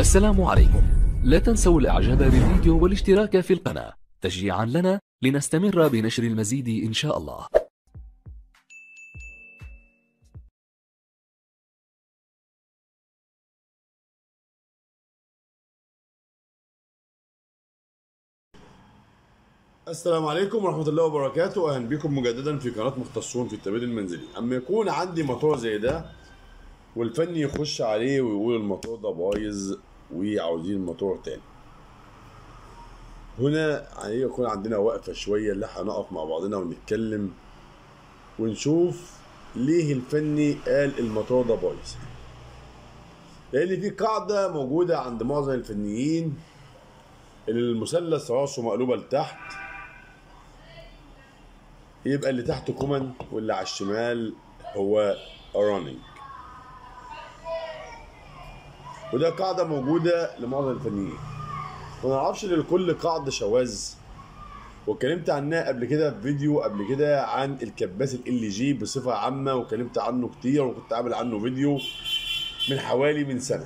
السلام عليكم لا تنسوا الاعجاب بالفيديو والاشتراك في القناة تشجيعا لنا لنستمر بنشر المزيد ان شاء الله السلام عليكم ورحمة الله وبركاته أهلا بكم مجددا في قناة مختصون في التبريد المنزلي أما يكون عندي موتور زي ده والفني يخش عليه ويقول الموتور ده بايظ وعاوزين موتور تاني هنا يعني يكون عندنا وقفة شوية اللي هنقف مع بعضنا ونتكلم ونشوف ليه الفني قال الموتور ده بايظ لأن في قاعدة موجودة عند معظم الفنيين ان المثلث راسه مقلوبة لتحت يبقى اللي تحته كومن واللي على الشمال هو رانينج وده قاعدة موجودة لمعظم الفنيين ما نعرفش ان لكل قاعدة شواذ واتكلمت عنها قبل كده في فيديو قبل كده عن الكباس ال جي بصفة عامة واتكلمت عنه كتير وكنت عامل عنه فيديو من حوالي من سنة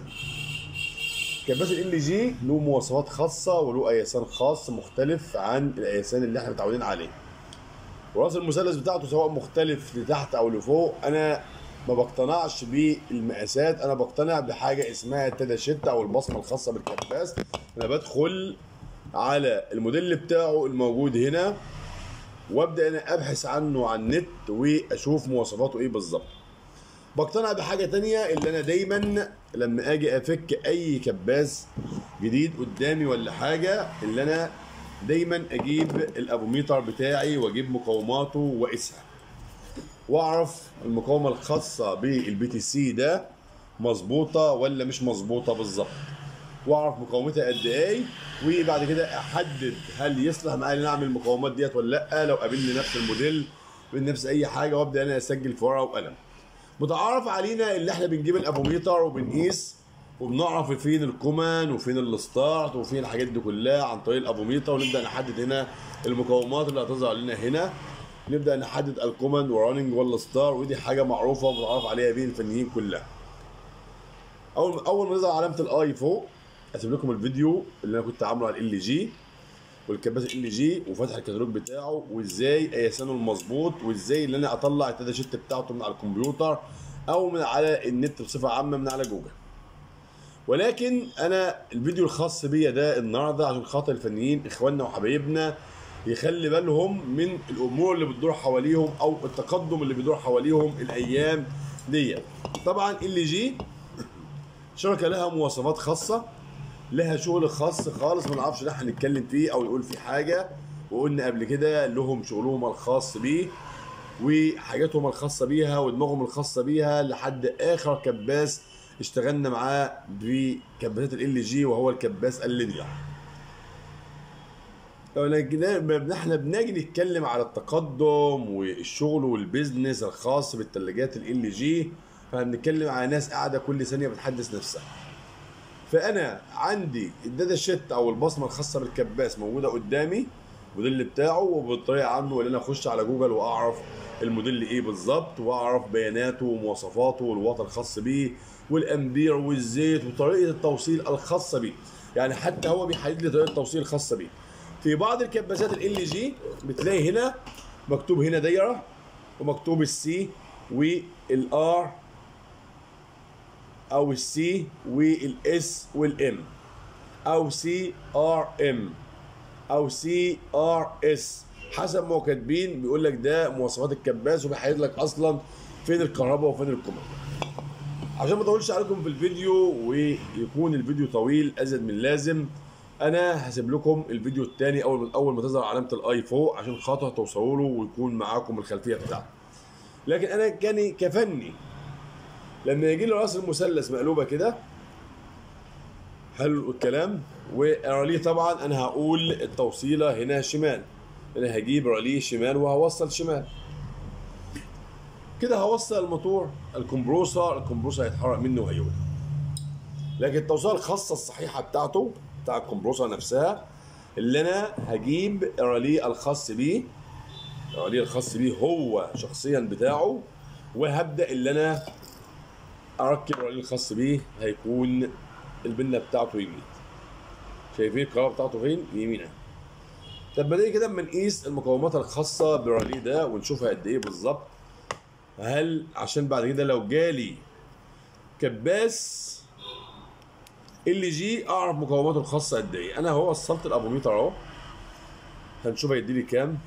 كباس ال جي له مواصفات خاصة وله قياسان خاص مختلف عن القياسان اللي احنا متعودين عليه وراس المثلث بتاعته سواء مختلف لتحت او لفوق انا ما بقتنعش بالمقاسات انا بقتنع بحاجه اسمها التدا شيت او البصمه الخاصه بالكباس انا بدخل على الموديل بتاعه الموجود هنا وابدا انا ابحث عنه على النت واشوف مواصفاته ايه بالظبط بقتنع بحاجه تانية اللي انا دايما لما اجي افك اي كباس جديد قدامي ولا حاجه اللي انا دايما اجيب الابوميتر بتاعي واجيب مقاوماته واقيسها واعرف المقاومه الخاصه بالبي تي سي ده مظبوطه ولا مش مظبوطه بالظبط واعرف مقاومتها قد ايه وبعد كده احدد هل يصلح معايا ان اعمل المقاومات ديت ولا لا لو قابلني نفس الموديل بنفس اي حاجه وابدا انا اسجل في ورقه وقلم متعارف علينا اللي احنا بنجيب الابوميتر وبنقيس وبنعرف فين الكومان وفين الستارت وفين الحاجات دي كلها عن طريق الابوميتر ونبدا نحدد هنا المقاومات اللي هتظهر لنا هنا نبدا نحدد الكومان وراننج ولا ستار ودي حاجه معروفه ومتعارف عليها بين الفنيين كلها اول اول ما تظهر علامه الاي فوق هسيب لكم الفيديو اللي انا كنت عامله على ال جي والكباس ال جي وفتح الكتالوج بتاعه وازاي قياسانه المظبوط وازاي اللي انا اطلع الداتا شيت بتاعته من على الكمبيوتر او من على النت بصفه عامه من على جوجل ولكن انا الفيديو الخاص بيا ده النهارده عشان خاطر الفنيين اخواننا وحبايبنا يخلي بالهم من الامور اللي بتدور حواليهم او التقدم اللي بيدور حواليهم الايام ديت طبعا ال جي شركه لها مواصفات خاصه لها شغل خاص خالص ما نعرفش ده هنتكلم فيه او نقول فيه حاجه وقلنا قبل كده لهم شغلهم الخاص بيه وحاجاتهم الخاصه بيها ودماغهم الخاصه بيها لحد اخر كباس اشتغلنا معاه بكباسات ال جي وهو الكباس اللينير احنا بنجي نتكلم على التقدم والشغل والبيزنس الخاص بالثلاجات ال جي فبنتكلم على ناس قاعده كل ثانيه بتحدث نفسها فانا عندي الداتا شيت او البصمه الخاصه بالكباس موجوده قدامي الموديل بتاعه وبالطريقه عنه اللي انا اخش على جوجل واعرف الموديل ايه بالظبط واعرف بياناته ومواصفاته والواط الخاص بيه والامبير والزيت وطريقه التوصيل الخاصه بيه يعني حتى هو بيحدد لي طريقه التوصيل الخاصه بيه في بعض الكباسات ال جي بتلاقي هنا مكتوب هنا دايره ومكتوب السي والار او السي والاس والام او سي ار ام او سي ار اس حسب ما هو كاتبين بيقول لك ده مواصفات الكباس وبيحدد لك اصلا فين الكهرباء وفين الكوماند عشان ما اطولش عليكم في الفيديو ويكون الفيديو طويل ازيد من اللازم انا هسيب لكم الفيديو الثاني اول من اول ما تظهر علامه الاي فوق عشان خاطر توصلوا له ويكون معاكم الخلفيه بتاعته لكن انا كاني كفني لما يجي لي راس المثلث مقلوبه كده حلو الكلام وراليه طبعا انا هقول التوصيله هنا شمال انا هجيب راليه شمال وهوصل شمال كده هوصل الموتور الكمبروسر الكمبروسر هيتحرك منه وهيولع لكن التوصيله الخاصه الصحيحه بتاعته بتاع الكمبروسر نفسها اللي انا هجيب الراليه الخاص بيه الراليه الخاص بيه هو شخصيا بتاعه وهبدا اللي انا اركب الراليه الخاص بيه هيكون البنه بتاعته يمين شايفين القناه بتاعته فين يمين اهي طب بدأ كده اما نقيس المقاومات الخاصه بالراليه ده ونشوفها قد ايه بالظبط هل عشان بعد كده لو جالي كباس ال جي اعرف مقاوماته الخاصه قد ايه انا هو وصلت الابوميتر اهو هنشوف هيدي لي كام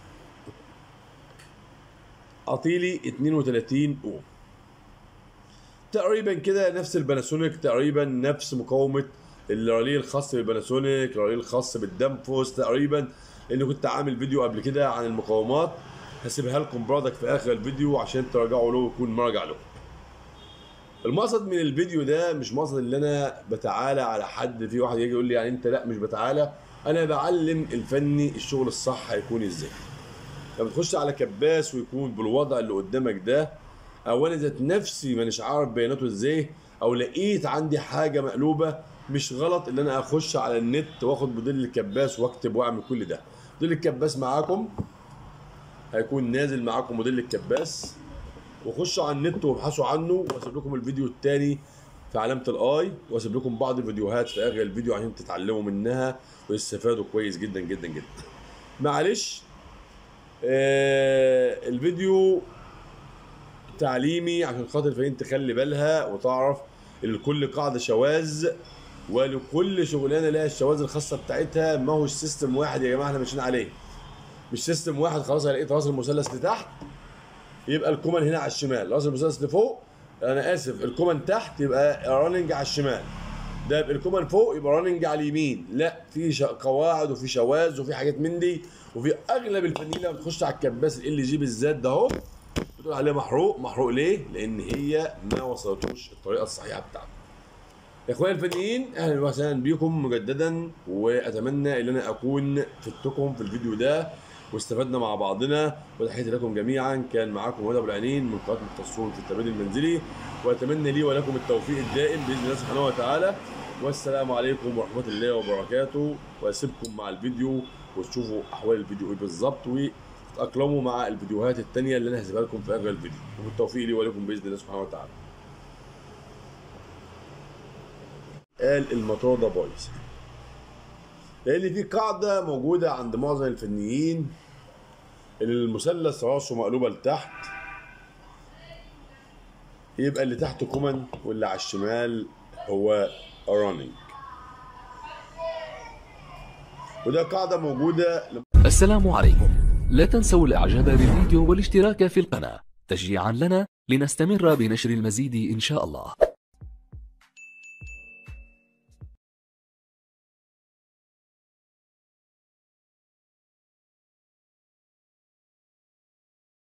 اعطيلي 32 اوم تقريبا كده نفس الباناسونيك تقريبا نفس مقاومه الراليه الخاص بالباناسونيك الراليه الخاص بالدمفوس تقريبا لان كنت عامل فيديو قبل كده عن المقاومات هسيبها لكم برضك في اخر الفيديو عشان تراجعوا له ويكون مرجع له المقصد من الفيديو ده مش مقصد ان انا بتعالى على حد في واحد يجي يقول لي يعني انت لا مش بتعالى انا بعلم الفني الشغل الصح هيكون ازاي لما تخش على كباس ويكون بالوضع اللي قدامك ده او انا ذات نفسي مانيش عارف بياناته ازاي او لقيت عندي حاجه مقلوبه مش غلط ان انا اخش على النت واخد موديل الكباس واكتب واعمل كل ده موديل الكباس معاكم هيكون نازل معاكم موديل الكباس وخشوا على النت وابحثوا عنه واسيب لكم الفيديو الثاني في علامه الاي واسيب لكم بعض الفيديوهات في اخر الفيديو عشان تتعلموا منها وتستفادوا كويس جدا جدا جدا معلش آه الفيديو تعليمي عشان خاطر فين تخلي بالها وتعرف ان لكل قاعده شواذ ولكل شغلانه لها الشواذ الخاصه بتاعتها ما هوش سيستم واحد يا جماعه احنا ماشيين عليه مش سيستم واحد خلاص انا لقيت راس المثلث لتحت يبقى الكومن هنا على الشمال راس المثلث لفوق انا اسف الكومن تحت يبقى راننج على الشمال ده يبقى الكومن فوق يبقى راننج على اليمين لا في ش- قواعد وفي شواذ وفي حاجات من دي وفي اغلب الفنيين لما بتخش على الكباس ال جي بالذات ده اهو بتقول عليه محروق محروق ليه؟ لان هي ما وصلتوش الطريقه الصحيحه بتاعته يا اخويا الفنيين اهلا وسهلا بيكم مجددا واتمنى ان انا اكون فدتكم في الفيديو ده واستفدنا مع بعضنا وتحياتي لكم جميعا كان معاكم هدى ابو العينين من قناه مختصون في التمرين المنزلي واتمنى لي ولكم التوفيق الدائم باذن الله سبحانه وتعالى والسلام عليكم ورحمه الله وبركاته واسيبكم مع الفيديو وتشوفوا احوال الفيديو ايه بالظبط وتتاقلموا مع الفيديوهات التانية اللي انا هسيبها لكم في اخر الفيديو وبالتوفيق لي ولكم باذن الله سبحانه وتعالى قال الموتور ده بايظ لان في قاعده موجوده عند معظم الفنيين ان المثلث راسه مقلوبه لتحت يبقى اللي تحت كومن واللي على الشمال هو رانينج وده قاعده موجوده السلام عليكم لا تنسوا الاعجاب بالفيديو والاشتراك في القناة تشجيعا لنا لنستمر بنشر المزيد ان شاء الله